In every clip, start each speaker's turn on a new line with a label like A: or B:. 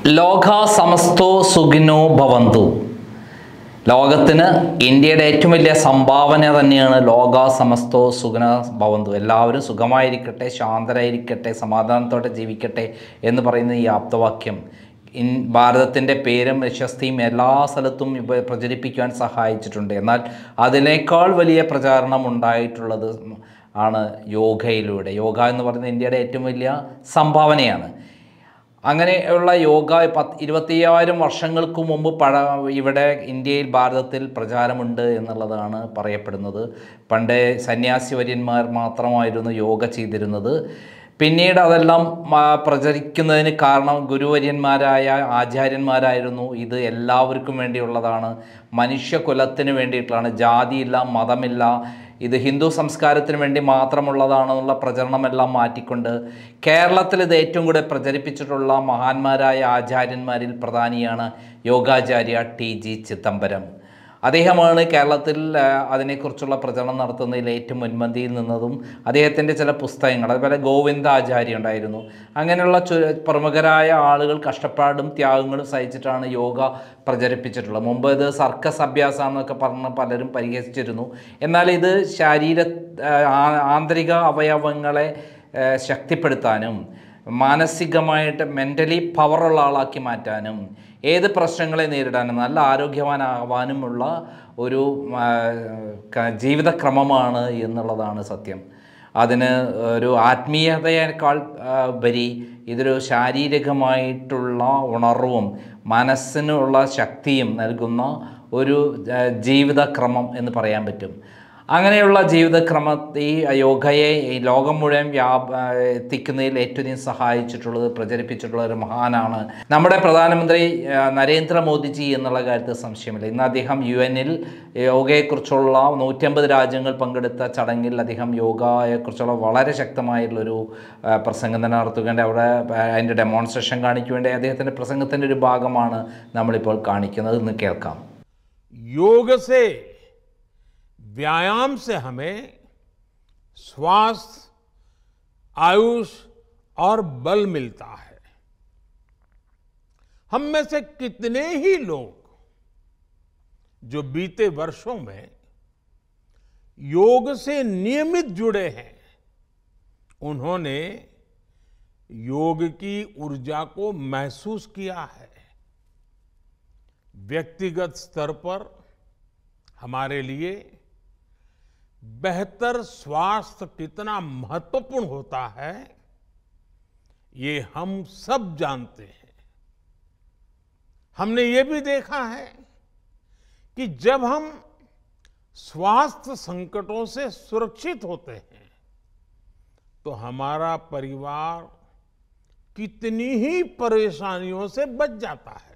A: ലോക സമസ്തോ സുഖിനോ ഭവന്തു ലോകത്തിന് ഇന്ത്യയുടെ ഏറ്റവും വലിയ സംഭാവന തന്നെയാണ് ലോക സമസ്തോ സുഖന ഭവന്തു എല്ലാവരും സുഖമായിരിക്കട്ടെ ശാന്തരായിരിക്കട്ടെ സമാധാനത്തോടെ ജീവിക്കട്ടെ എന്ന് പറയുന്ന ഈ ആപ്തവാക്യം ഇൻ ഭാരതത്തിൻ്റെ പേരും പ്രശസ്തിയും എല്ലാ സ്ഥലത്തും ഇവ പ്രചരിപ്പിക്കുവാൻ സഹായിച്ചിട്ടുണ്ട് എന്നാൽ അതിനേക്കാൾ വലിയ പ്രചാരണം ഉണ്ടായിട്ടുള്ളത് ആണ് യോഗയിലൂടെ യോഗ എന്ന് പറയുന്നത് ഇന്ത്യയുടെ ഏറ്റവും വലിയ സംഭാവനയാണ് അങ്ങനെയുള്ള യോഗ പത്ത് ഇരുപത്തിയ്യായിരം വർഷങ്ങൾക്ക് മുമ്പ് പഴ ഇവിടെ ഇന്ത്യയിൽ ഭാരതത്തിൽ പ്രചാരമുണ്ട് എന്നുള്ളതാണ് പറയപ്പെടുന്നത് പണ്ട് സന്യാസി വര്യന്മാർ മാത്രമായിരുന്നു യോഗ ചെയ്തിരുന്നത് പിന്നീട് അതെല്ലാം ആ, പ്രചരിക്കുന്നതിന് കാരണം ഗുരുവര്യന്മാരായ ആചാര്യന്മാരായിരുന്നു ഇത് എല്ലാവർക്കും വേണ്ടിയുള്ളതാണ് മനുഷ്യകുലത്തിന് വേണ്ടിയിട്ടുള്ളതാണ് ജാതിയില്ല മതമില്ല ഇത് ഹിന്ദു സംസ്കാരത്തിന് വേണ്ടി മാത്രമുള്ളതാണെന്നുള്ള പ്രചരണമെല്ലാം മാറ്റിക്കൊണ്ട് കേരളത്തിൽ ഇത് ഏറ്റവും കൂടെ പ്രചരിപ്പിച്ചിട്ടുള്ള മഹാന്മാരായ ആചാര്യന്മാരിൽ പ്രധാനിയാണ് യോഗാചാര്യ ടി ജി ചിദംബരം അദ്ദേഹമാണ് കേരളത്തിൽ ആ, അതിനെക്കുറിച്ചുള്ള പ്രചരണം നടത്തുന്നതിൽ ഏറ്റവും മുൻപന്തിയിൽ നിന്നതും അദ്ദേഹത്തിൻ്റെ ചില പുസ്തകങ്ങൾ അതുപോലെ ഗോവിന്ദാചാര്യ ഉണ്ടായിരുന്നു അങ്ങനെയുള്ള ചു പ്രമുഖരായ ആളുകൾ കഷ്ടപ്പാടും ത്യാഗങ്ങളും സഹിച്ചിട്ടാണ് യോഗ പ്രചരിപ്പിച്ചിട്ടുള്ളത് മുമ്പ് ഇത് സർക്കസ് അഭ്യാസം എന്നൊക്കെ പറഞ്ഞ് പലരും പരിഹസിച്ചിരുന്നു എന്നാൽ ഇത് ശരീര ആ, ആ- ആന്തരിക അവയവങ്ങളെ ആ, ശക്തിപ്പെടുത്താനും മാനസികമായിട്ട് മെൻ്റലി പവറുള്ള ആളാക്കി മാറ്റാനും ഏത് പ്രശ്നങ്ങളെ നേരിടാനും നല്ല ആരോഗ്യവാനാവാനുമുള്ള ഒരു ആ, ക- ജീവിതക്രമമാണ് എന്നുള്ളതാണ് സത്യം അതിന് ഒരു ആത്മീയതയേക്കാൾ ആ, ഉപരി ഇതൊരു ശാരീരികമായിട്ടുള്ള ഉണർവും മനസ്സിനുള്ള ശക്തിയും നൽകുന്ന ഒരു ആ, ജീവിതക്രമം എന്ന് പറയാൻ പറ്റും അങ്ങനെയുള്ള ജീവിതക്രമത്തെ ഈ യോഗയെ ഈ ലോകം മുഴുവൻ വ്യാപ എത്തിക്കുന്നതിൽ ഏറ്റവും അധികം സഹായിച്ചിട്ടുള്ളത് പ്രചരിപ്പിച്ചിട്ടുള്ള ഒരു മഹാനാണ് നമ്മുടെ പ്രധാനമന്ത്രി ആ, നരേന്ദ്രമോദിജി എന്നുള്ള കാര്യത്തിൽ സംശയമില്ല ഇന്ന് അദ്ദേഹം യു എനിൽ യോഗയെക്കുറിച്ചുള്ള നൂറ്റമ്പത് രാജ്യങ്ങൾ പങ്കെടുത്ത ചടങ്ങിൽ അദ്ദേഹം യോഗയെക്കുറിച്ചുള്ള വളരെ ശക്തമായിട്ടുള്ളൊരു ആ, പ്രസംഗം തന്നെ നടത്തുകയുണ്ട് അവിടെ ആ, അതിൻ്റെ ഡെമോൺസ്ട്രേഷൻ കാണിക്കുവേണ്ടി അദ്ദേഹത്തിൻ്റെ പ്രസംഗത്തിൻ്റെ ഒരു ഭാഗമാണ് നമ്മളിപ്പോൾ കാണിക്കുന്നത് ഇന്ന് കേൾക്കാം
B: योग से व्यायाम से हमें स्वास्थ्य आयुष और बल मिलता है हम में से कितने ही लोग जो बीते वर्षों में योग से नियमित जुड़े हैं उन्होंने योग की ऊर्जा को महसूस किया है व्यक्तिगत स्तर पर हमारे लिए बेहतर स्वास्थ्य कितना महत्वपूर्ण होता है ये हम सब जानते हैं हमने ये भी देखा है कि जब हम स्वास्थ्य संकटों से सुरक्षित होते हैं तो हमारा परिवार कितनी ही परेशानियों से बच जाता है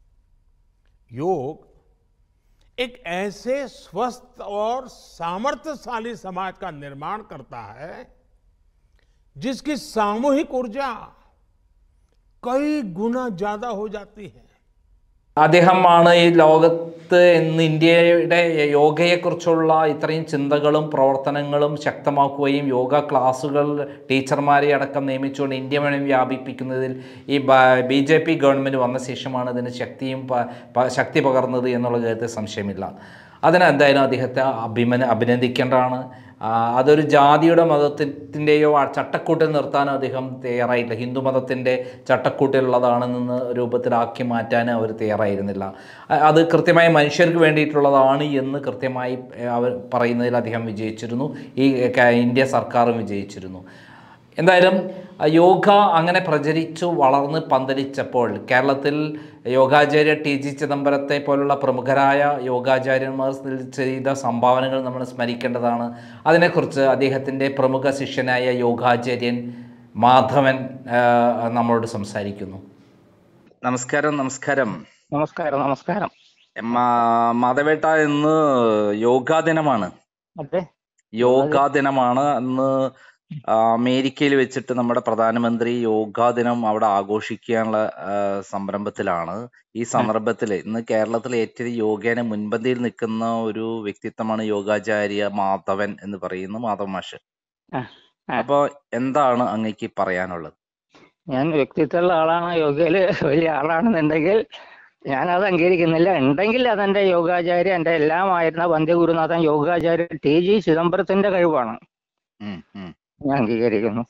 B: योग एक ऐसे स्वस्थ और सामर्थ्यशाली समाज का निर्माण करता है जिसकी सामूहिक ऊर्जा कई गुना ज्यादा हो जाती है
A: അദ്ദേഹമാണ് ഈ ലോകത്ത് ഇന്ന് ഇന്ത്യയുടെ യോഗയെക്കുറിച്ചുള്ള ഇത്രയും ചിന്തകളും പ്രവർത്തനങ്ങളും ശക്തമാക്കുകയും യോഗ ക്ലാസ്സുകൾ ടീച്ചർമാരെ അടക്കം നിയമിച്ചുകൊണ്ട് ഇന്ത്യ മുഴുവൻ വ്യാപിപ്പിക്കുന്നതിൽ ഈ ബി ജെ പി ഗവൺമെൻറ് വന്ന ശേഷമാണ് ഇതിന് ശക്തിയും പ- പ- ശക്തി പകർന്നത് എന്നുള്ള കാര്യത്തിൽ സംശയമില്ല അതിന് എന്തായാലും അദ്ദേഹത്തെ അഭിമന അഭിനന്ദിക്കേണ്ടതാണ് ആ, അതൊരു ജാതിയുടെ മതത്തിൻ്റെയോ ചട്ടക്കൂട്ടിൽ നിർത്താനോ അദ്ദേഹം തയ്യാറായില്ല ഹിന്ദു മതത്തിൻ്റെ ചട്ടക്കൂട്ടിലുള്ളതാണെന്ന് രൂപത്തിലാക്കി മാറ്റാൻ അവർ തയ്യാറായിരുന്നില്ല അ- അത് കൃത്യമായി മനുഷ്യർക്ക് വേണ്ടിയിട്ടുള്ളതാണ് എന്ന് കൃത്യമായി ഏ, അവർ പറയുന്നതിൽ അദ്ദേഹം വിജയിച്ചിരുന്നു ഈ ക- ഇന്ത്യ സർക്കാരും വിജയിച്ചിരുന്നു എന്തായാലും ആ, യോഗ അങ്ങനെ പ്രചരിച്ചു വളർന്ന് പന്തലിച്ചപ്പോൾ കേരളത്തിൽ യോഗാചാര്യ ടി ജി ചിദംബരത്തെ പോലുള്ള പ്രമുഖരായ യോഗാചാര്യന്മാർ ചെയ്ത സംഭാവനകൾ നമ്മൾ സ്മരിക്കേണ്ടതാണ് അതിനെക്കുറിച്ച് അദ്ദേഹത്തിൻ്റെ പ്രമുഖ ശിഷ്യനായ യോഗാചാര്യൻ മാധവൻ ആ, നമ്മളോട് സംസാരിക്കുന്നു നമസ്കാരം നമസ്കാരം
C: നമസ്കാരം നമസ്കാരം
A: മാ- മാധവേട്ട ഇന്ന് യോഗാ ദിനമാണ്
C: അതെ
A: യോഗാ ദിനമാണ് അന്ന് ആ, അമേരിക്കയിൽ വെച്ചിട്ട് നമ്മുടെ പ്രധാനമന്ത്രി യോഗാ ദിനം അവിടെ ആഘോഷിക്കാനുള്ള ആ, സംരംഭത്തിലാണ് ഈ സന്ദർഭത്തിൽ ഇന്ന് കേരളത്തിൽ ഏറ്റവും യോഗേനെ മുൻപന്തിയിൽ നിൽക്കുന്ന ഒരു വ്യക്തിത്വമാണ് യോഗാചാര്യ മാധവൻ എന്ന് പറയുന്ന മാധവ മാഷ്
C: ആ, ആ.
A: അപ്പൊ എന്താണ് അങ്ങേക്ക് പറയാനുള്ളത്
C: ഞാൻ വ്യക്തിത്വമുള്ള ആളാണ് യോഗയില് വലിയ ആളാണെന്നുണ്ടെങ്കിൽ ഞാൻ അത് അംഗീകരിക്കുന്നില്ല ഉണ്ടെങ്കിൽ അതെന്റെ യോഗാചാര്യ എന്റെ എല്ലാമായിരുന്ന വന്ധ്യഗുരുനാഥൻ യോഗാചാര്യ ടി ജി ചിദംബരത്തിന്റെ കഴിവാണ്
A: ഉം, ഉം.
C: ഞാൻ അംഗീകരിക്കുന്നു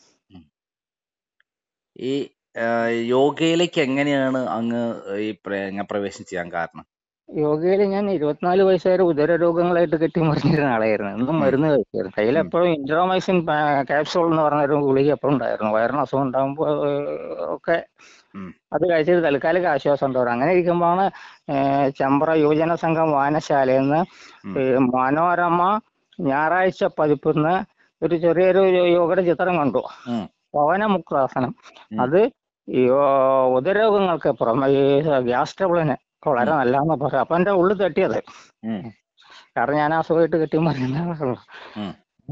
A: ഈ ആ, യോഗയിലേക്ക് എങ്ങനെയാണ് അങ്ങ് ഈ പ്ര- അങ്ങ് പ്രവേശനം ചെയ്യാൻ കാരണം
C: യോഗയിൽ ഞാൻ ഇരുപത്തിനാല് വയസ്സ് വരെ ഉദര രോഗങ്ങളായിട്ട് കെട്ടിമറിഞ്ഞിരുന്ന ആളായിരുന്നു എന്നും മരുന്ന് കഴിച്ചായിരുന്നു കയ്യിൽ എപ്പോഴും ഇൻട്രോമൈസിൻ ക്യാപ്സൂൾ എന്ന് പറഞ്ഞൊരു ഗുളിക എപ്പോഴും ഉണ്ടായിരുന്നു വയറിന് അസുഖം ഉണ്ടാകുമ്പോൾ ഒക്കെ
A: ഉം.
C: അത് കഴിച്ചിട്ട് തൽക്കാലിക ആശ്വാസം ഉണ്ടാവും അങ്ങനെ ഇരിക്കുമ്പോഴാണ് ഏഹ്, ചെമ്പ്ര യുവജന സംഘം വായനശാലയിൽ നിന്ന്
A: ഉം.
C: ഈ മനോരമ ഞായറാഴ്ച പതിപ്പിന്ന് ഒരു ചെറിയൊരു യോഗയുടെ ചിത്രം കണ്ടു
A: ഉം.
C: പവനമുക്രാസനം
A: ഉം.
C: അത് ഈ ഓ- ഉദരരോഗങ്ങൾക്ക് പുറമെ ഈ ഗ്യാസ് ട്രബിളിന് വളരെ നല്ലതെന്ന് പറയാം അപ്പൊ എന്റെ ഉള്ളിൽ തട്ടിയത്
A: ഉം,
C: കാരണം ഞാൻ ആ സുഖമായിട്ട് കെട്ടി മറിയുന്ന
A: ഉം.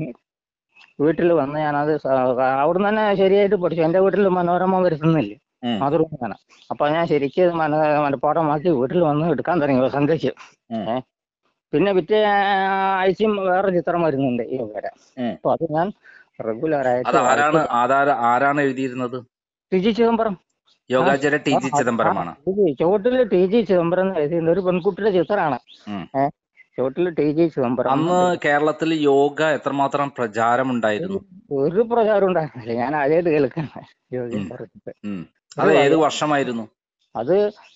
C: വീട്ടിൽ വന്ന് ഞാനത് സ- അവിടുന്ന് തന്നെ ശരിയായിട്ട് പഠിച്ചു എന്റെ വീട്ടിൽ മനോരമ വരുത്തുന്നില്ല
A: ഉം,
C: മാതൃഭൂമിയാണ് അപ്പൊ ഞാൻ ശരിക്കും മന മനപ്പാടമാക്കി വീട്ടിൽ വന്ന് എടുക്കാൻ തുടങ്ങി സന്ധ്യച്ച്
A: ഉം.
C: ഏ പിന്നെ പിറ്റേ ആഴ്ചയും വേറെ ചിത്രം വരുന്നുണ്ട് ഈ വരെ
A: ഉം.
C: അപ്പൊ അത് ഞാൻ റെഗുലർ
A: അത്
C: ആയിട്ട്
A: ആരാണ് ആധാര ആരാണ് എഴുതിയിരുന്നത്
C: ടി ജി ചിദംബരം
A: യോഗാചാര്യ ടി ജി ചിദംബരമാണ്
C: ടി ജി ചുവട്ടില് ടി ജി ചിദംബരം എന്ന് എഴുതിയിരുന്ന ഒരു പെൺകുട്ടിയുടെ ചിത്രമാണ്
A: ഉം.
C: ഏ ചുവട്ടില് ടി ജി ചിദംബരം
A: അന്ന് കേരളത്തിൽ യോഗ എത്രമാത്രം പ്രചാരമുണ്ടായിരുന്നു
C: ഒരു പ്രചാരം ഉണ്ടായിരുന്നില്ല ഞാൻ ആദ്യമായിട്ട് കേൾക്കാണ് യോഗയും പറഞ്ഞിട്ട്
A: ഉം. അത് ഏത് വർഷമായിരുന്നു
C: അത്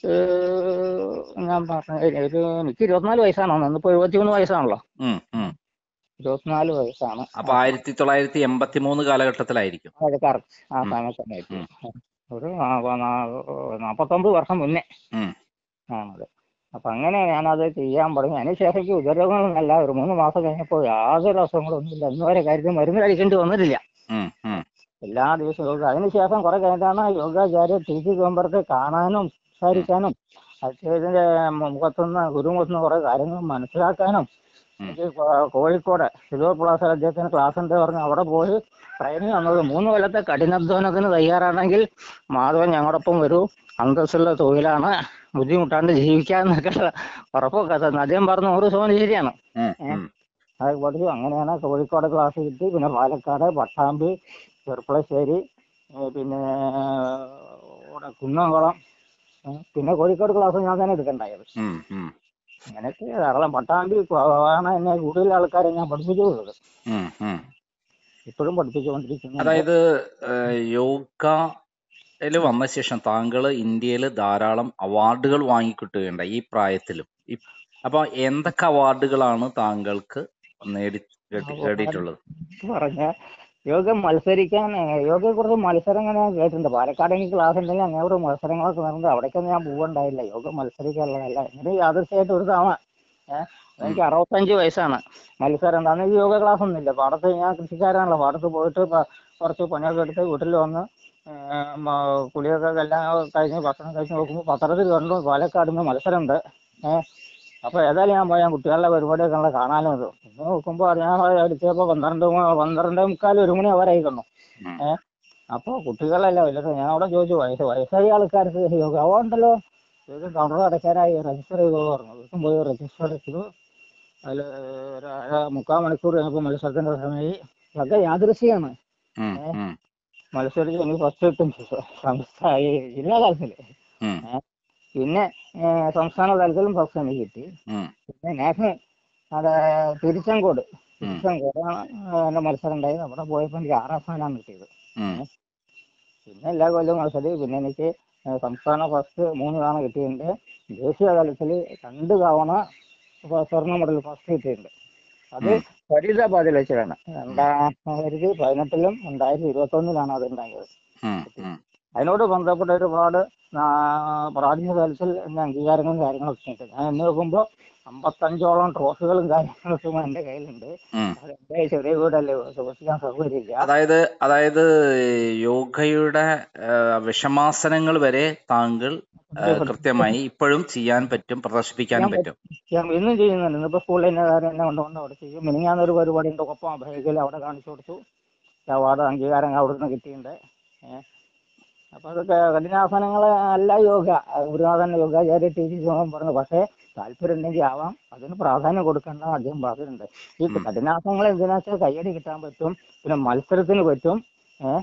C: ഏഹ്, ഞാൻ പറഞ്ഞ ഒരു എനിക്ക് ഇരുപത്തിനാല് വയസ്സാണോ ഇന്നിപ്പോ എഴുപത്തിമൂന്ന് വയസ്സാണല്ലോ
A: ഉം, ഉം.
C: ഇരുപത്തിനാല് വയസ്സാണ്
A: അപ്പൊ ആയിരത്തി തൊള്ളായിരത്തി എൺപത്തി മൂന്ന് കാലഘട്ടത്തിലായിരിക്കും
C: അത് കറക്റ്റ് ആ
A: ഉം.
C: സമയത്ത് തന്നെ എത്തി. ഒരു നാ- നാ- നാപ്പത്തൊമ്പത് വർഷം മുന്നേ
A: ഉം.
C: ആണത് അപ്പൊ അങ്ങനെ ഞാനത് ചെയ്യാൻ തുടങ്ങി അതിനുശേഷം എനിക്ക് ഉദരരോഗങ്ങളൊന്നല്ല ഒരു മൂന്ന് മാസം കഴിഞ്ഞപ്പോൾ യാതൊരു അസുഖങ്ങളും ഒന്നുമില്ല ഇന്ന് വരെ കാര്യത്തിൽ മരുന്ന് കഴിക്കേണ്ടി വന്നിട്ടില്ല
A: ഉം, ഉം.
C: എല്ലാ ദിവസവും യോഗ അതിനുശേഷം കുറെ കഴിഞ്ഞിട്ടാണ് യോഗാചാര്യ ടി സി കോമ്പറത്തെ കാണാനും സംസാരിക്കാനും അദ്ദേഹത്തിന്റെ മുഖത്തുനിന്ന് ഗുരുമുഖത്തുനിന്ന് കുറെ കാര്യങ്ങൾ മനസ്സിലാക്കാനും
A: ഉം.
C: എനിക്ക് കോ- കോഴിക്കോട് സിൽവർ പ്ലാസയിൽ അദ്ദേഹത്തിന് ക്ലാസ് ഉണ്ട് പറഞ്ഞ് അവിടെ പോയി ട്രെയിനിങ് വന്നത് മൂന്ന് കൊല്ലത്തെ കഠിനാധ്വാനത്തിന് തയ്യാറാണെങ്കിൽ മാധവൻ ഞങ്ങളോടൊപ്പം വരൂ അന്തസ്സുള്ള തൊഴിലാണ് ബുദ്ധിമുട്ടാണ്ട് ജീവിക്കാന്നൊക്കെ ഉറപ്പൊക്കെ തന്നു അദ്ദേഹം പറഞ്ഞു നൂറ് ശതമാനം ശരിയാണ്
A: ഉം, ഉം.
C: അത് പഠിച്ചു അങ്ങനെയാണ് കോഴിക്കോട് ക്ലാസ് കിട്ടി പിന്നെ പാലക്കാട് പട്ടാമ്പി ചെർപ്പളശ്ശേരി ഏ, പിന്നെ ഇവിടെ കുന്നംകുളം ഏ, പിന്നെ കോഴിക്കോട് ക്ലാസ് ഞാൻ തന്നെ എടുക്കണ്ടായത്
A: ഉം, ഉം.
C: അങ്ങനെയൊക്കെ ധാരാളം പട്ടാമ്പി ആണ് എന്നെ കൂടുതൽ ആൾക്കാരെ ഞാൻ പഠിപ്പിച്ചുള്ളത്
A: ഉം, ഉം.
C: ഇപ്പോഴും പഠിപ്പിച്ചുകൊണ്ടിരിക്കുന്നു
A: അതായത് ഏഹ്, യോഗയിൽ വന്ന ശേഷം താങ്കൾ ഇന്ത്യയിൽ ധാരാളം അവാർഡുകൾ വാങ്ങിക്കിട്ടുകയുണ്ടായി ഈ പ്രായത്തിലും ഇ- അപ്പൊ എന്തൊക്കെ അവാർഡുകളാണ് താങ്കൾക്ക് നേടി നേടി- നേടിയിട്ടുള്ളത്
C: പറഞ്ഞ യോഗ മത്സരിക്കാൻ യോഗയെ കുറിച്ച് മത്സരം ഇങ്ങനെ ഞാൻ കേട്ടിട്ടുണ്ട് പാലക്കാട് എനിക്ക് ക്ലാസ് ഉണ്ടെങ്കിൽ അങ്ങനെ ഒരു മത്സരങ്ങളൊക്കെ നടന്നത് അവിടേക്കൊന്നും ഞാൻ പോകണ്ടായില്ല യോഗ മത്സരിക്കാനുള്ളതല്ല ഇങ്ങനെ യാദൃശ്യമായിട്ട് ഒരു തവണ ഏഹ് എനിക്ക് അറുപത്തഞ്ച് വയസ്സാണ് മത്സരം എന്താ അന്ന് ഈ യോഗ ക്ലാസ് ഒന്നുമില്ല പാടത്ത് ഞാൻ കൃഷിക്കാരാണല്ലോ പാടത്ത് പോയിട്ട് പ- കുറച്ച് പണിയൊക്കെ എടുത്ത് വീട്ടിൽ വന്ന് ഏഹ് മ- കുളിയൊക്കെ എല്ലാം കഴിഞ്ഞ് ഭക്ഷണം കഴിച്ച് നോക്കുമ്പോൾ പത്രത്തിൽ കണ്ടു പാലക്കാട് നിന്ന് മത്സരമുണ്ട് ഏഹ് അപ്പൊ ഏതായാലും ഞാൻ പോയാൽ കുട്ടികളുടെ പരിപാടിയൊക്കെ ഉള്ള കാണാനും ഇത് പിന്നെ നോക്കുമ്പോൾ ഞാൻ അടിച്ചപ്പോൾ പന്ത്രണ്ട് മ- പന്ത്രണ്ട് മുക്കാൽ ഒരു മണി അവരായി കണ്ടു
A: ഉം.
C: ഏഹ് അപ്പോൾ കുട്ടികളല്ല വലുത് ഞാൻ അവിടെ ചോദിച്ചു വയസ്സ് വയസ്സായ ആൾക്കാർക്ക് യോഗ ഉണ്ടല്ലോ ഇത് കൗണ്ടർ അടയ്ക്കാനായി രജിസ്റ്റർ ചെയ്തോ പറഞ്ഞു ദിവസം പോയി രജിസ്റ്റർ ചെയ്തു അതിൽ ഒരു അര മുക്കാൽ മണിക്കൂർ കഴിഞ്ഞപ്പോൾ മത്സരത്തിന്റെ സമയമായി അതൊക്കെ യാദൃശ്യമാണ്
A: ഉം, ഉം,
C: മത്സരിച്ച് എനിക്ക് ഫസ്റ്റ് കിട്ടും സംസ്ഥാന ഈ ജില്ലാ തലത്തിൽ
A: ഉം,
C: പിന്നെ ഏഹ്, സംസ്ഥാന തലത്തിലും ഫസ്റ്റ് എനിക്ക് കിട്ടി
A: ഉം,
C: പിന്നെ നാഷണൽ അവിടെ തിരുച്ചങ്കോട്
A: ഉം,
C: തിരുച്ചങ്കോടാണ് എൻ്റെ മത്സരം ഉണ്ടായത് അവിടെ പോയപ്പോൾ എനിക്ക് ആറാം സ്ഥാനമാണ് കിട്ടിയത്
A: ഉം,
C: പിന്നെ എല്ലാ കൊല്ലവും മത്സരം പിന്നെ എനിക്ക് ഏഹ്, സംസ്ഥാന ഫസ്റ്റ് മൂന്ന് തവണ കിട്ടിയിട്ടുണ്ട് ദേശീയ തലത്തിൽ രണ്ട് തവണ ഫ- സ്വർണ്ണ മെഡൽ ഫസ്റ്റ് കിട്ടിയിട്ടുണ്ട് അത്
A: ഉം.
C: ഫരീദാബാദിൽ വെച്ചിട്ടാണ് രണ്ടായിരത്തി പതിനെട്ടിലും രണ്ടായിരത്തി ഇരുപത്തൊന്നിലാണ് അത് ഉണ്ടായത്
A: ഉം, ഉം.
C: അതിനോട് ബന്ധപ്പെട്ട ഒരുപാട് ആ, പ്രാഥമിക തലത്തിൽ എന്റെ അംഗീകാരങ്ങളും കാര്യങ്ങളൊക്കെ ഉണ്ട് ഞാൻ എന്ന് നോക്കുമ്പോൾ അമ്പത്തഞ്ചോളം ട്രോഫികളും കാര്യങ്ങളൊക്കെ എൻ്റെ കയ്യിലുണ്ട്
A: ഉം.
C: അത് എൻ്റെ ചെറിയ വീടല്ലേ സൂക്ഷിക്കാൻ സൗകര്യമില്ല
A: അതായത് അതായത് യോഗയുടെ ഏഹ്, വിഷമാസനങ്ങൾ വരെ താങ്കൾ ഏഹ്, കൃത്യമായി ഇപ്പോഴും ചെയ്യാൻ പറ്റും പ്രദർശിപ്പിക്കാനും പറ്റും
C: ഞാൻ ഇന്നും ചെയ്യുന്നുണ്ട് ഇന്നിപ്പോൾ സ്കൂളിൽ തന്നെ കാര്യം എന്നെ കൊണ്ടുകൊണ്ട് അവിടെ ചെയ്യും മിനിങ്ങാന്നൊരു പരിപാടി ഉണ്ട് ഒപ്പം അഭയകയിൽ അവിടെ കാണിച്ചു കൊടുത്തു അവാർഡ് അംഗീകാരം അവിടുന്ന് കിട്ടിയിട്ടുണ്ട് ഏഹ് അപ്പൊ അതൊക്കെ കഠിനാസനങ്ങൾ അല്ല യോഗ ഗുരുനാഥൻ യോഗാചാര്യ ടി ജി സോമൻ പറഞ്ഞു പക്ഷേ താല്പര്യം ഉണ്ടെങ്കിൽ ആവാം അതിന് പ്രാധാന്യം കൊടുക്കേണ്ട അദ്ദേഹം പറഞ്ഞിട്ടുണ്ട് ഈ കഠിനാസനങ്ങൾ എന്തിനാ വെച്ചാൽ കയ്യടി കിട്ടാൻ പറ്റും പിന്നെ മത്സരത്തിന് പറ്റും ഏഹ്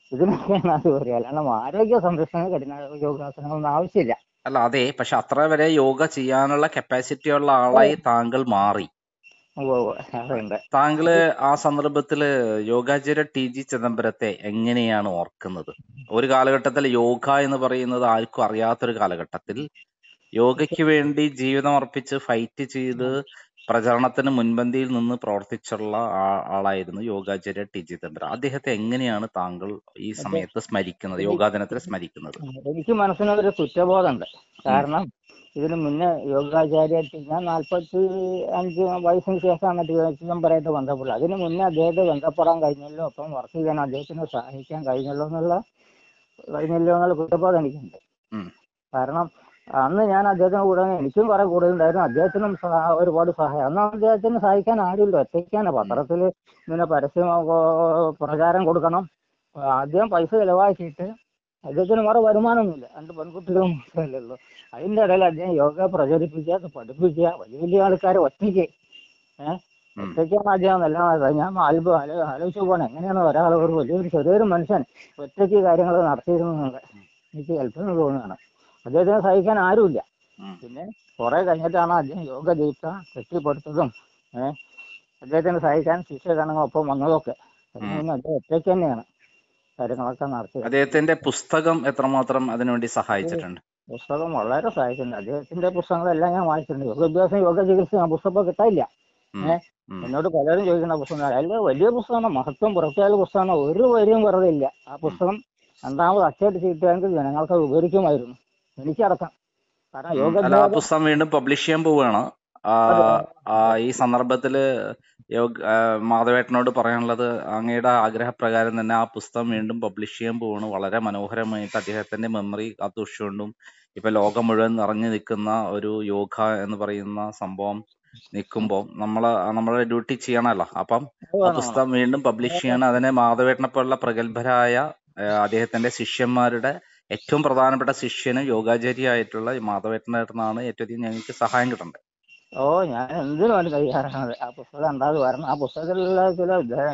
C: ഇതിനൊക്കെയാണ് അത് പറയുക അല്ലാണ്ട് ആരോഗ്യ സംരക്ഷണ കഠിന യോഗാസനങ്ങളൊന്നും ആവശ്യമില്ല
A: അല്ല അതെ പക്ഷെ അത്ര വരെ യോഗ ചെയ്യാനുള്ള കപ്പാസിറ്റി ഉള്ള ആളായി താങ്കൾ മാറി
C: ഉവ്വ് ഉവ്വ് അതുണ്ട്
A: താങ്കള് ആ സന്ദർഭത്തില് യോഗാചാര്യ ടി ജി ചിദംബരത്തെ എങ്ങനെയാണ് ഓർക്കുന്നത് ഒരു കാലഘട്ടത്തിൽ യോഗ എന്ന് പറയുന്നത് ആർക്കും അറിയാത്തൊരു കാലഘട്ടത്തിൽ യോഗയ്ക്ക് വേണ്ടി ജീവിതം അർപ്പിച്ച് ഫൈറ്റ് ചെയ്ത് പ്രചരണത്തിന് മുൻപന്തിയിൽ നിന്ന് പ്രവർത്തിച്ചുള്ള ആ- ആളായിരുന്നു യോഗാചാര്യ ടി ജി ചിദംബരം അദ്ദേഹത്തെ എങ്ങനെയാണ് താങ്കൾ ഈ സമയത്ത് സ്മരിക്കുന്നത് യോഗാ ദിനത്തിൽ സ്മരിക്കുന്നത്
C: എനിക്ക് മനസ്സിനൊരു കുറ്റബോധമുണ്ട് കാരണം ഇതിന് മുന്നേ യോഗാചാര്യ ഞാൻ നാൽപ്പത്തി അഞ്ച് വയസ്സിന് ശേഷമാണ് ചിദംബരമായിട്ട് ബന്ധപ്പെടുന്നത് അതിന് മുന്നേ അദ്ദേഹത്തെ ബന്ധപ്പെടാൻ കഴിഞ്ഞല്ലോ അപ്പം വർക്ക് ചെയ്യാൻ അദ്ദേഹത്തിനെ സഹായിക്കാൻ കഴിഞ്ഞല്ലോ എന്നുള്ള കഴിഞ്ഞല്ലോ എന്നുള്ള കുറ്റബോധം എനിക്കുണ്ട്
A: ഉം.
C: കാരണം അന്ന് ഞാൻ അദ്ദേഹത്തിന് കൂടെ എനിക്കും കുറെ കൂടുതലുണ്ടായിരുന്നു അദ്ദേഹത്തിനും സഹാ- ഒരുപാട് സഹായം അന്ന് അദ്ദേഹത്തിന് സഹായിക്കാൻ ആരുമില്ല ഒറ്റയ്ക്കാണ് പത്രത്തിൽ ഇങ്ങനെ പരസ്യം ആ, പ്രചാരം കൊടുക്കണം ആദ്യം പൈസ ചെലവാക്കിയിട്ട് അദ്ദേഹത്തിന് വേറെ വരുമാനമൊന്നുമില്ല രണ്ട് പെൺകുട്ടികളും മാത്രമല്ലേ ഉള്ളൂ അതിൻ്റെ ഇടയിൽ അദ്ദേഹം യോഗ പ്രചരിപ്പിക്കുക അത് പഠിപ്പിക്കുക വലിയ വലിയ ആൾക്കാർ ഒറ്റയ്ക്ക് ഏഹ്
A: ഉം.
C: ഒറ്റയ്ക്കാണ് അദ്ദേഹം എല്ലാം ഞാൻ അത്ഭുതം ആലോ- ആലോചിച്ച് പോകണം എങ്ങനെയാണ് ഒരാൾ ഒരു വലിയൊരു ചെറിയൊരു മനുഷ്യൻ ഒറ്റയ്ക്ക് കാര്യങ്ങൾ നടത്തിയിരുന്നത് എനിക്ക് അത്ഭുതം തോന്നുകയാണ് അദ്ദേഹത്തിനെ സഹിക്കാൻ ആരുമില്ല
A: ഉം.
C: പിന്നെ കുറെ കഴിഞ്ഞിട്ടാണ് അദ്ദേഹം യോഗ ദീപ്ത കെട്ടിപ്പടുത്തതും ഏഹ് അദ്ദേഹത്തിന് സഹിക്കാൻ ശിഷ്യഗണങ്ങൾ ഒപ്പം വന്നതൊക്കെ അതിന് മുന്നേ അദ്ദേഹം ഒറ്റയ്ക്ക് തന്നെയാണ് കാര്യങ്ങളൊക്കെ നടത്തിയത്
A: അദ്ദേഹത്തിന്റെ പുസ്തകം എത്രമാത്രം അതിനുവേണ്ടി സഹായിച്ചിട്ടുണ്ട്
C: പുസ്തകം വളരെ സഹായിച്ചിട്ടുണ്ട് അദ്ദേഹത്തിന്റെ പുസ്തകങ്ങളെല്ലാം ഞാൻ വായിച്ചിട്ടുണ്ട് യോഗാഭ്യാസം യോഗ ചികിത്സ ആ പുസ്തകം കിട്ടാനില്ല
A: ഉം.
C: ഏ?
A: ഉം.
C: എന്നോട് പലരും ചോദിക്കുന്ന പുസ്തകം അതിൽ വലിയ പുസ്തകമാണ് മഹത്വം പുറത്തിയായ പുസ്തകമാണ് ഒരു വരിയും വെറുതെ ഇല്ല ആ പുസ്തകം രണ്ടാമത് അച്ചടിച്ച് കിട്ടുമെങ്കിൽ ജനങ്ങൾക്ക് അത് ഉപകരിക്കുമായിരുന്നു എനിക്കടക്കം കാരണം
A: ഉം.
C: യോഗ
A: അല്ല ആ പുസ്തകം വീണ്ടും പബ്ലിഷ് ചെയ്യാൻ പോവുകയാണ് ആ, ആ, ഈ സന്ദർഭത്തില് യോഗ ആ, മാധവേട്ടനോട് പറയാനുള്ളത് അങ്ങയുടെ ആഗ്രഹപ്രകാരം തന്നെ ആ പുസ്തകം വീണ്ടും പബ്ലിഷ് ചെയ്യാൻ പോവാണ് വളരെ മനോഹരമായിട്ട് അദ്ദേഹത്തിന്റെ മെമ്മറി കാത്തുസൂക്ഷിച്ചുകൊണ്ടും ഇപ്പൊ ലോകം മുഴുവൻ നിറഞ്ഞു നിൽക്കുന്ന ഒരു യോഗ എന്ന് പറയുന്ന സംഭവം നിൽക്കുമ്പോൾ നമ്മള് നമ്മളെ ഡ്യൂട്ടി ചെയ്യണമല്ലോ അപ്പം ആ പുസ്തകം വീണ്ടും പബ്ലിഷ് ചെയ്യണം അതിന് മാധവേട്ടനെ പോലുള്ള പ്രഗത്ഭരായ ആ, അദ്ദേഹത്തിന്റെ ശിഷ്യന്മാരുടെ ഏറ്റവും പ്രധാനപ്പെട്ട ശിഷ്യനും യോഗാചാര്യായിട്ടുള്ള ഈ മാധവേട്ടൻ്റെ അടുത്താണ് ഏറ്റവും അധികം ഞങ്ങൾക്ക് സഹായം കിട്ടേണ്ടത്
C: ഓ ഞാൻ എന്തിനും വേണ്ടി തയ്യാറാണ് ആ പുസ്തകം ഉണ്ടാകും കാരണം ആ പുസ്തകത്തിലുള്ള ചില ഉദ്ധ-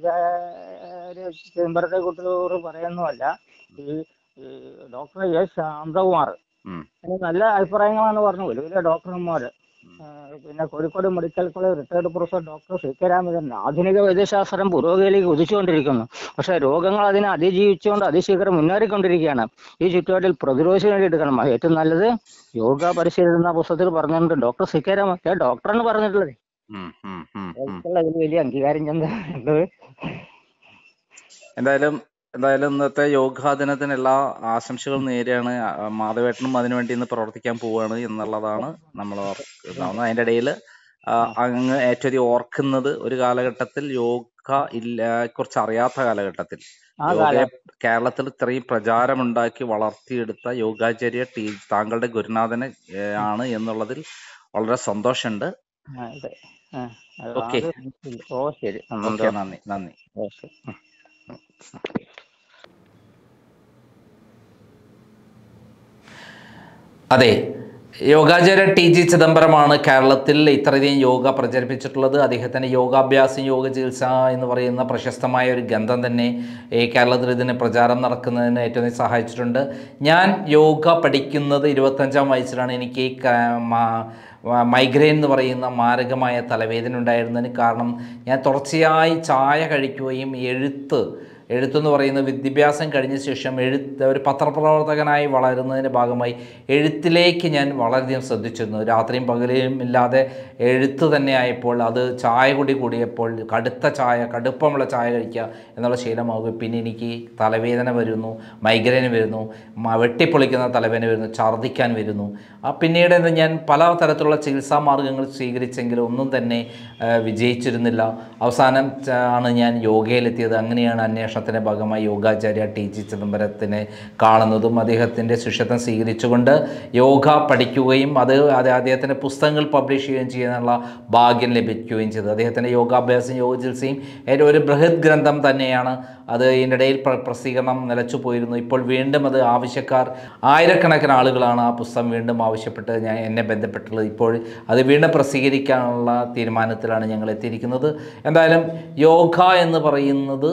C: യോഗാചാര്യ ചിദംബരത്തെ കുറിച്ച് പറയുന്നതല്ല ഈ ഈ ഡോക്ടർ എസ് ശാന്തകുമാർ
A: ഉം.
C: അതിന് നല്ല അഭിപ്രായങ്ങളാണ് പറഞ്ഞു വലിയ വലിയ ഡോക്ടർമാർ പിന്നെ Kozhikode medical college retired professor doctor C K Ramachandran ആധുനിക വൈദ്യശാസ്ത്രം പുരോഗതിയിലേക്ക് കുതിച്ചുകൊണ്ടിരിക്കുന്നു പക്ഷേ രോഗങ്ങൾ അതിനെ അതിജീവിച്ചുകൊണ്ട് അതിശീഘ്രം മുന്നേറിക്കൊണ്ടിരിക്കുകയാണ് ഈ ചുറ്റുപാടിൽ പ്രതിരോധിച്ച് വേണ്ടി എടുക്കണം ഏറ്റവും നല്ലത് യോഗ പരിശീലനം എന്ന പുസ്തകത്തിൽ പറഞ്ഞിട്ടുണ്ട് ഡോക്ടർ സി കെ രാമ ഡോക്ടറാണ് പറഞ്ഞിട്ടുള്ളത്
A: ഉം, ഉം, ഉം, ഉം.
C: അവർക്കുള്ള ഇതിൽ വലിയ അംഗീകാരം ചെന്നത്
A: എന്തായാലും എന്തായാലും ഇന്നത്തെ യോഗാ ദിനത്തിന് എല്ലാ ആശംസകളും നേരെയാണ് മാധവേട്ടനും അതിനുവേണ്ടി ഇന്ന് പ്രവർത്തിക്കാൻ പോവുകയാണ് എന്നുള്ളതാണ് നമ്മൾ ഇതാവുന്നത് അതിന്റെ ഇടയിൽ അങ്ങ് ഏറ്റവും അധികം ഓർക്കുന്നത് ഒരു കാലഘട്ടത്തിൽ യോഗ ഇല്ല കുറിച്ച് അറിയാത്ത കാലഘട്ടത്തിൽ
C: ആ
A: യോഗയെ
C: കാലം
A: കേരളത്തിൽ ഇത്രയും പ്രചാരമുണ്ടാക്കി വളർത്തിയെടുത്ത യോഗാചാര്യ ടീ താങ്കളുടെ ഗുരുനാഥനെ ഏഹ്, ആണ് എന്നുള്ളതിൽ വളരെ സന്തോഷമുണ്ട്
C: ആ, അതെ ആ, അത്
A: ഓക്കേ.
C: അത് ഓ ശരി
A: ഓക്കെ നന്ദി നന്ദി
C: ഓ ശരി ഉം.
A: അതെ യോഗാചാര്യ ടി ജി ചിദംബരമാണ് കേരളത്തിൽ ഇത്രയധികം യോഗ പ്രചരിപ്പിച്ചിട്ടുള്ളത് അദ്ദേഹത്തിൻ്റെ യോഗാഭ്യാസം യോഗ ചികിത്സ എന്ന് പറയുന്ന പ്രശസ്തമായ ഒരു ഗ്രന്ഥം തന്നെ ഈ കേരളത്തിൽ ഇതിന് പ്രചാരം നടക്കുന്നതിന് ഏറ്റവും അധികം സഹായിച്ചിട്ടുണ്ട് ഞാൻ യോഗ പഠിക്കുന്നത് ഇരുപത്തഞ്ചാം വയസ്സിലാണ് എനിക്ക് ഈ ക- മാ- വ- മൈഗ്രെയിൻ എന്ന് പറയുന്ന മാരകമായ തലവേദന ഉണ്ടായിരുന്നതിന് കാരണം ഞാൻ തുടർച്ചയായി ചായ കഴിക്കുകയും എഴുത്ത് എഴുത്തെന്ന് പറയുന്ന വിദ്യാഭ്യാസം കഴിഞ്ഞ ശേഷം എഴുത്ത് ഒരു പത്രപ്രവർത്തകനായി വളരുന്നതിൻ്റെ ഭാഗമായി എഴുത്തിലേക്ക് ഞാൻ വളരെയധികം ശ്രദ്ധിച്ചിരുന്നു രാത്രിയും പകലും ഇല്ലാതെ എഴുത്ത് തന്നെ ആയപ്പോൾ അത് ചായ കൂടി കൂടിയപ്പോൾ കടുത്ത ചായ കടുപ്പമുള്ള ചായ കഴിക്കുക എന്നുള്ള ശീലമാവുക പിന്നെ എനിക്ക് തലവേദന വരുന്നു മൈഗ്രെയിൻ വരുന്നു മ- വെട്ടിപ്പൊളിക്കുന്ന തലവേദന വരുന്നു ഛർദ്ദിക്കാൻ വരുന്നു ആ പിന്നീട് ഇത് ഞാൻ പല തരത്തിലുള്ള ചികിത്സാ മാർഗങ്ങൾ സ്വീകരിച്ചെങ്കിലും ഒന്നും തന്നെ ആ, വിജയിച്ചിരുന്നില്ല അവസാനം ച- ആണ് ഞാൻ യോഗയിലെത്തിയത് അങ്ങനെയാണ് അന്വേഷണത്തിൻ്റെ ഭാഗമായി യോഗാചാര്യ ടി ജി ചിദംബരത്തിനെ കാണുന്നതും അദ്ദേഹത്തിൻ്റെ ശിഷ്യത്വം സ്വീകരിച്ചുകൊണ്ട് യോഗ പഠിക്കുകയും അത് അത് അദ്ദേഹത്തിൻ്റെ പുസ്തകങ്ങൾ പബ്ലിഷ് ചെയ്യുകയും ചെയ്യാനുള്ള ഭാഗ്യം ലഭിക്കുകയും ചെയ്തു അദ്ദേഹത്തിൻ്റെ യോഗാഭ്യാസം യോഗ ചികിത്സയും ഏറ്റവും ഒരു ബൃഹത് ഗ്രന്ഥം തന്നെയാണ് അത് ഇതിനിടയിൽ പ്ര- പ്രസിദ്ധീകരണം നിലച്ചു പോയിരുന്നു ഇപ്പോൾ വീണ്ടും അത് ആവശ്യക്കാർ ആയിരക്കണക്കിന് ആളുകളാണ് ആ പുസ്തകം വീണ്ടും ആവശ്യപ്പെട്ട് ഞാൻ എന്നെ ബന്ധപ്പെട്ടുള്ളത് ഇപ്പോൾ അത് വീണ്ടും പ്രസിദ്ധീകരിക്കാനുള്ള തീരുമാനത്തിലാണ് ഞങ്ങൾ എത്തിയിരിക്കുന്നത് എന്തായാലും യോഗ എന്ന് പറയുന്നത്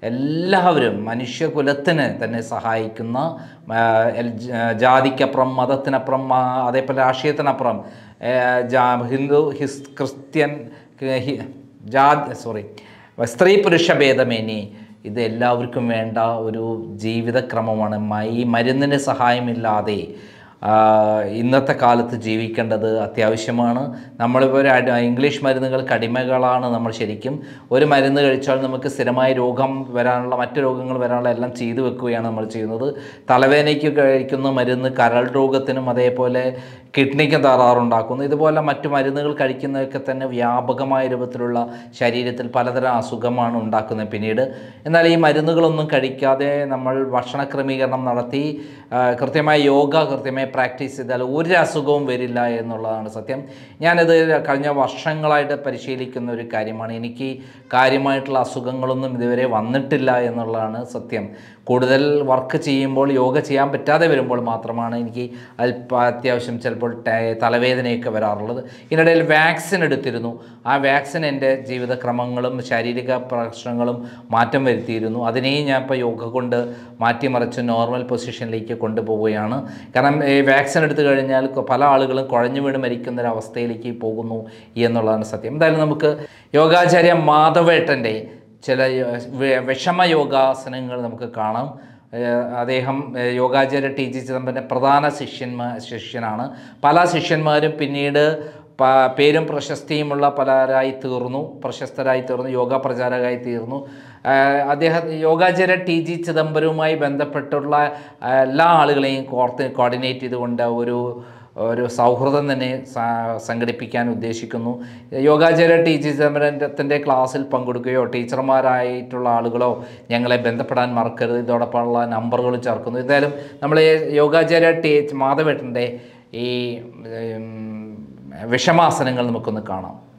A: എല്ലാവരും മനുഷ്യകുലത്തിന് തന്നെ സഹായിക്കുന്ന ആ, എൽ- ജ- ജാതിക്കപ്പുറം മതത്തിനപ്പുറം ആ, അതേപോലെ രാഷ്ട്രീയത്തിനപ്പുറം ഏ, ജാ- ഹിന്ദു ഹിസ് ക്രിസ്ത്യൻ ഹി- ജാതി സോറി സ്ത്രീ പുരുഷ ഭേദമേനി ഇത് എല്ലാവർക്കും വേണ്ട ഒരു ജീവിതക്രമമാണ് മ- ഈ മരുന്നിന് സഹായമില്ലാതെ ആ, ഇന്നത്തെ കാലത്ത് ജീവിക്കേണ്ടത് അത്യാവശ്യമാണ് നമ്മളിപ്പോൾ ഒരു അടി- ഇംഗ്ലീഷ് മരുന്നുകൾക്ക് അടിമകളാണ് നമ്മൾ ശരിക്കും ഒരു മരുന്ന് കഴിച്ചാൽ നമുക്ക് സ്ഥിരമായ രോഗം വരാനുള്ള മറ്റു രോഗങ്ങൾ വരാനുള്ള എല്ലാം ചെയ്തു വെക്കുകയാണ് നമ്മൾ ചെയ്യുന്നത് തലവേദനയ്ക്ക് കഴിക്കുന്ന മരുന്ന് കരൾ രോഗത്തിനും അതേപോലെ കിഡ്നിക്കും തകരാറുണ്ടാക്കുന്നു ഇതുപോലെ മറ്റു മരുന്നുകൾ കഴിക്കുന്നതൊക്കെ തന്നെ വ്യാപകമായ രൂപത്തിലുള്ള ശരീരത്തിൽ പലതരം അസുഖമാണ് ഉണ്ടാക്കുന്നത് പിന്നീട് എന്നാൽ ഈ മരുന്നുകളൊന്നും കഴിക്കാതെ നമ്മൾ ഭക്ഷണ ക്രമീകരണം നടത്തി ആ, കൃത്യമായ യോഗ കൃത്യമായി പ്രാക്ടീസ് ചെയ്താൽ ഒരു അസുഖവും വരില്ല എന്നുള്ളതാണ് സത്യം ഞാനിത് കഴിഞ്ഞ വർഷങ്ങളായിട്ട് പരിശീലിക്കുന്ന ഒരു കാര്യമാണ് എനിക്ക് കാര്യമായിട്ടുള്ള അസുഖങ്ങളൊന്നും ഇതുവരെ വന്നിട്ടില്ല എന്നുള്ളതാണ് സത്യം കൂടുതൽ വർക്ക് ചെയ്യുമ്പോൾ യോഗ ചെയ്യാൻ പറ്റാതെ വരുമ്പോൾ മാത്രമാണ് എനിക്ക് അല്പ അത്യാവശ്യം ചിലപ്പോൾ ട- തലവേദനയൊക്കെ വരാറുള്ളത് ഇതിനിടയിൽ വാക്സിൻ എടുത്തിരുന്നു ആ വാക്സിൻ എൻ്റെ ജീവിതക്രമങ്ങളും ശാരീരിക പ്രശ്നങ്ങളും മാറ്റം വരുത്തിയിരുന്നു അതിനെയും ഞാൻ ഇപ്പോൾ യോഗ കൊണ്ട് മാറ്റിമറിച്ച് നോർമൽ പൊസിഷനിലേക്ക് കൊണ്ടുപോവുകയാണ് കാരണം ഈ വാക്സിൻ എടുത്തു കഴിഞ്ഞാൽ കൊ- പല ആളുകളും കുഴഞ്ഞു വീണ് മരിക്കുന്ന ഒരു അവസ്ഥയിലേക്ക് പോകുന്നു എന്നുള്ളതാണ് സത്യം എന്തായാലും നമുക്ക് യോഗാചാര്യ മാധവേട്ടൻ്റെ ചില യ- വി- വിഷമ യോഗാസനങ്ങൾ നമുക്ക് കാണാം ഏഹ് അദ്ദേഹം ഏഹ് യോഗാചാര്യ ടി ജി ചിദംബരൻ്റെ പ്രധാന ശിഷ്യന്മാ ശിഷ്യനാണ് പല ശിഷ്യന്മാരും പിന്നീട് പ- പേരും പ്രശസ്തിയുമുള്ള പലരായി തീർന്നു പ്രശസ്തരായി തീർന്നു യോഗ പ്രചാരകരായി തീർന്നു ആഹ് അദ്ദേഹം യോഗാചാര്യ ടി ജി ചിദംബരവുമായി ബന്ധപ്പെട്ടുള്ള ആഹ് എല്ലാ ആളുകളെയും കോർത്ത് കോർഡിനേറ്റ് ചെയ്തുകൊണ്ട് ഒരു ഒരു സൗഹൃദം തന്നെ സ- സംഘടിപ്പിക്കാൻ ഉദ്ദേശിക്കുന്നു യോഗാചാര്യ ടി ജി ചിദംബരത്തിൻ്റെ ക്ലാസ്സിൽ പങ്കെടുക്കുകയോ ടീച്ചർമാരായിട്ടുള്ള ആളുകളോ ഞങ്ങളെ ബന്ധപ്പെടാൻ മറക്കരുത് ഇതോടൊപ്പമുള്ള നമ്പറുകൾ ചേർക്കുന്നു എന്തായാലും നമ്മൾ ഈ യോഗാചാര്യ ടി മാധവേട്ടൻ്റെ ഈ ഉം, വിഷമാസനങ്ങൾ നമുക്കൊന്ന് കാണാം